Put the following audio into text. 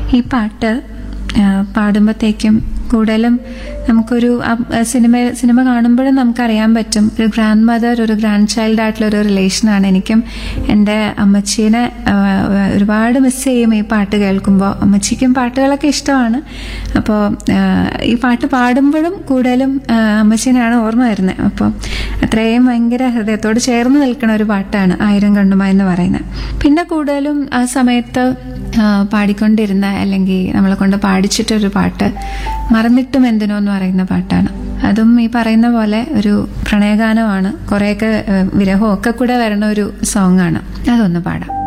ഈ പാട്ട് പാടുമ്പോഴത്തേക്കും കൂടുതലും നമുക്കൊരു ആ സിനിമ സിനിമ കാണുമ്പോഴും നമുക്കറിയാൻ പറ്റും ഒരു ഗ്രാൻഡ് മദർ ഒരു ഗ്രാൻഡ് ചൈൽഡ് ആയിട്ടുള്ള ഒരു റിലേഷനാണ് എനിക്കും എൻ്റെ അമ്മച്ചീനെ ആ, ഒരുപാട് മിസ് ചെയ്യും ഈ പാട്ട് കേൾക്കുമ്പോൾ അമ്മച്ചിക്കും പാട്ടുകളൊക്കെ ഇഷ്ടമാണ് അപ്പോൾ ഈ പാട്ട് പാടുമ്പോഴും കൂടുതലും ആ, അമ്മച്ചീനാണ് ഓർമ്മ വരുന്നത് അപ്പോൾ അത്രയും ഭയങ്കര ഹൃദയത്തോട് ചേർന്ന് നിൽക്കുന്ന ഒരു പാട്ടാണ് ആയിരം കണ്ണുമ എന്ന് പറയുന്നത് പിന്നെ കൂടുതലും ആ സമയത്ത് ആ, പാടിക്കൊണ്ടിരുന്ന അല്ലെങ്കിൽ നമ്മളെ കൊണ്ട് പാടിച്ചിട്ടൊരു പാട്ട് മറന്നിട്ടും എന്തിനോ എന്ന് പറയുന്ന പാട്ടാണ് അതും ഈ പറയുന്ന പോലെ ഒരു പ്രണയഗാനമാണ് കുറേയൊക്കെ ആ, വിരഹവും ഒക്കെ കൂടെ വരുന്ന ഒരു സോങ് ആണ് അതൊന്ന് പാടാം